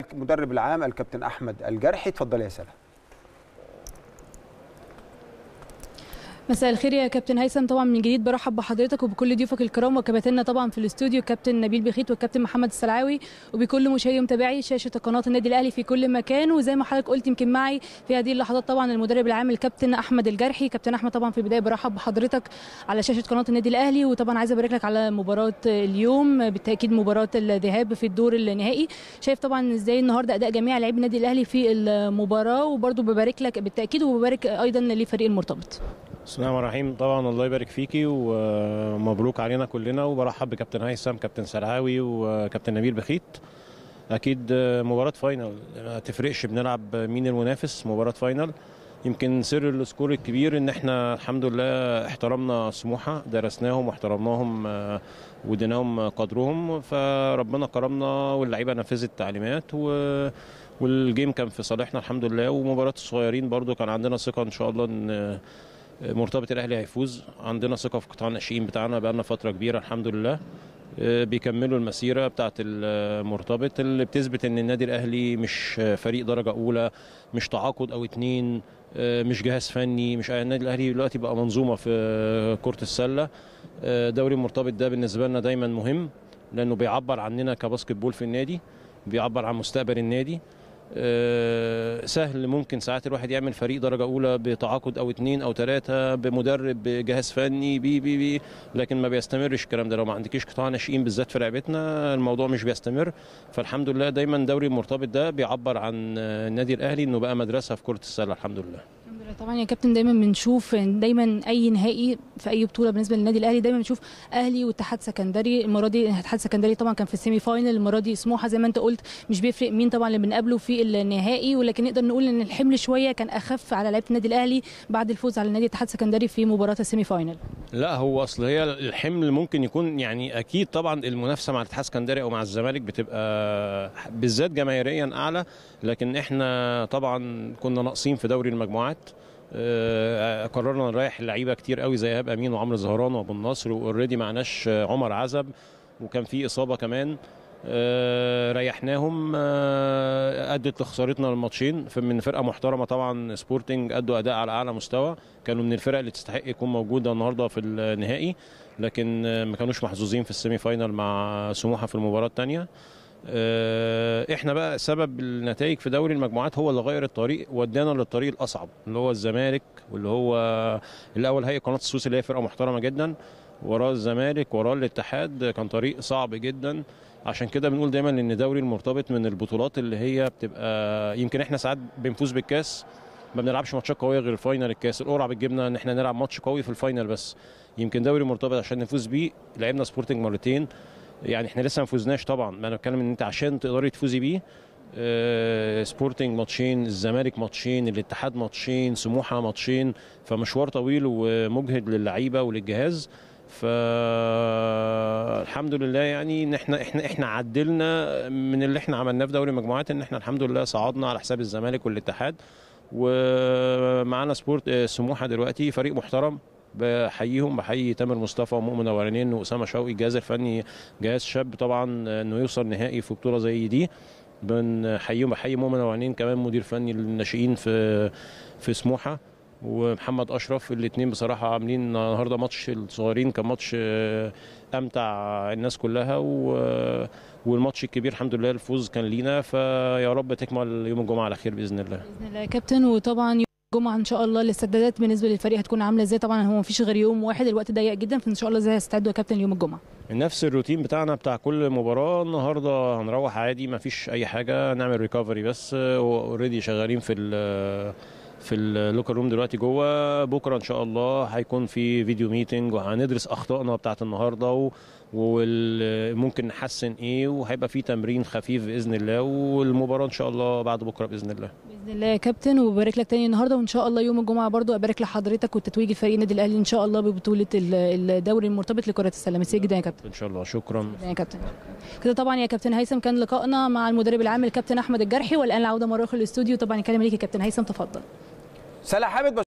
معاك مدرب العام الكابتن احمد الجرحي اتفضل يا سلام مساء الخير يا كابتن هيثم طبعا من جديد برحب بحضرتك وبكل ضيوفك الكرام وكباتننا طبعا في الاستوديو كابتن نبيل بخيت والكابتن محمد السلعاوي وبكل مشاهدي ومتابعي شاشه قناه النادي الاهلي في كل مكان وزي ما حضرتك قلت يمكن معي في هذه اللحظات طبعا المدرب العام الكابتن احمد الجرحي كابتن احمد طبعا في البدايه برحب بحضرتك على شاشه قناه النادي الاهلي وطبعا عايزه ابارك لك على مباراه اليوم بالتاكيد مباراه الذهاب في الدور النهائي شايف طبعا ازاي النهارده اداء جميع لاعبي النادي الاهلي في المباراه وبرده ببارك لك بالتاكيد وببارك ايضا لفريق المرتبط بسم الله الرحمن الرحيم طبعا الله يبارك فيكي ومبروك علينا كلنا وبرحب بكابتن هيثم كابتن سرعاوي وكابتن نبيل بخيت اكيد مباراه فاينل ما تفرقش بنلعب مين المنافس مباراه فاينل يمكن سر السكور الكبير ان احنا الحمد لله احترمنا سموحه درسناهم واحترمناهم واديناهم قدرهم فربنا كرمنا واللعيبه نفذت التعليمات و والجيم كان في صالحنا الحمد لله ومباراه الصغيرين برضو كان عندنا ثقه ان شاء الله ان مرتبط الاهلي هيفوز عندنا ثقه في قطاع الناشئين بتاعنا بقالنا فتره كبيره الحمد لله بيكملوا المسيره بتاعه المرتبط اللي بتثبت ان النادي الاهلي مش فريق درجه اولى مش تعاقد او اتنين مش جهاز فني مش النادي الاهلي دلوقتي بقى منظومه في كره السله دوري المرتبط ده بالنسبه لنا دايما مهم لانه بيعبر عننا كباسكت بول في النادي بيعبر عن مستقبل النادي سهل ممكن ساعات الواحد يعمل فريق درجه اولى بتعاقد او اثنين او ثلاثه بمدرب بجهاز فني بي بي بي لكن ما بيستمرش الكلام ده لو ما عندكيش قطاع ناشئين بالذات في لعبتنا الموضوع مش بيستمر فالحمد لله دايما دوري المرتبط ده بيعبر عن النادي الاهلي انه بقى مدرسه في كره السله الحمد لله طبعا يا كابتن دايما بنشوف دايما اي نهائي في اي بطوله بالنسبه للنادي الاهلي دايما بنشوف اهلي واتحاد سكندري المره دي اتحاد سكندري طبعا كان في السيمي فاينل المره دي سموحه زي ما انت قلت مش بيفرق مين طبعا اللي بنقابله في النهائي ولكن نقدر نقول ان الحمل شويه كان اخف على لعيبه النادي الاهلي بعد الفوز على النادي اتحاد سكندري في مباراه السيمي فاينل لا هو اصل هي الحمل ممكن يكون يعني اكيد طبعا المنافسه مع الاتحاد سكندري او مع الزمالك بتبقى بالذات جماهيريا اعلى لكن احنا طبعا كنا ناقصين في دوري المجموعات قررنا نريح اللعيبه كتير قوي زي ايهاب امين وعمرو زهران وابو النصر واوريدي معناش عمر عزب وكان في اصابه كمان ريحناهم ادت لخسارتنا الماتشين من فرقه محترمه طبعا سبورتنج ادوا اداء على اعلى مستوى كانوا من الفرق اللي تستحق يكون موجوده النهارده في النهائي لكن ما كانوش محظوظين في السيمي فاينال مع سموحه في المباراه الثانيه احنا بقى سبب النتائج في دوري المجموعات هو اللي غير الطريق ودانا للطريق الاصعب اللي هو الزمالك واللي هو الاول هيئه قناه السويس اللي هي فرقه محترمه جدا وراه الزمالك وراه الاتحاد كان طريق صعب جدا عشان كده بنقول دايما ان دوري المرتبط من البطولات اللي هي بتبقى يمكن احنا ساعات بنفوز بالكاس ما بنلعبش ماتشات قويه غير الفاينل الكاس القرعه بتجيبنا ان احنا نلعب ماتش قوي في الفاينل بس يمكن دوري مرتبط عشان نفوز بيه لعبنا سبورتنج مرتين يعني احنا لسه ما فوزناش طبعا ما انا بتكلم ان انت عشان تقدري تفوزي بيه آه سبورتنج ماتشين الزمالك ماتشين الاتحاد ماتشين سموحه ماتشين فمشوار طويل ومجهد للعيبه وللجهاز فالحمد لله يعني ان احنا احنا احنا عدلنا من اللي احنا عملناه في دوري المجموعات ان احنا الحمد لله صعدنا على حساب الزمالك والاتحاد ومعانا سبورت سموحه دلوقتي فريق محترم بحييهم بحيي تامر مصطفى ومؤمن اولانين واسامه شوقي الجهاز الفني جهاز شاب طبعا انه يوصل نهائي في بطوله زي دي بنحييهم بحيي مؤمن اولانين كمان مدير فني للناشئين في في سموحه ومحمد اشرف الاثنين بصراحه عاملين النهارده ماتش الصغيرين كان ماتش امتع الناس كلها والماتش الكبير الحمد لله الفوز كان لينا فيا رب تكمل يوم الجمعه على خير باذن الله باذن الله يا كابتن وطبعا الجمعه ان شاء الله الاستعدادات بالنسبه للفريق هتكون عامله ازاي طبعا هو مفيش غير يوم واحد الوقت ضيق جدا فان شاء الله ازاي هيستعدوا يا كابتن يوم الجمعه نفس الروتين بتاعنا بتاع كل مباراه النهارده هنروح عادي ما فيش اي حاجه نعمل ريكفري بس اوريدي شغالين في في اللوكر روم دلوقتي جوه بكره ان شاء الله هيكون في فيديو ميتنج وهندرس اخطائنا بتاعت النهارده وممكن نحسن ايه وهيبقى في تمرين خفيف باذن الله والمباراه ان شاء الله بعد بكره باذن الله باذن الله يا كابتن وببارك لك تاني النهارده وان شاء الله يوم الجمعه برضو ابارك لحضرتك وتتويج فريق النادي الاهلي ان شاء الله ببطوله الدوري المرتبط لكره السله ميرسي جدا يا كابتن ان شاء الله شكرا يا كابتن كده طبعا يا كابتن هيثم كان لقائنا مع المدرب العام الكابتن احمد الجرحي والان العوده مره اخرى للاستوديو طبعا الكلام ليك يا كابتن هيثم تفضل سلا حامد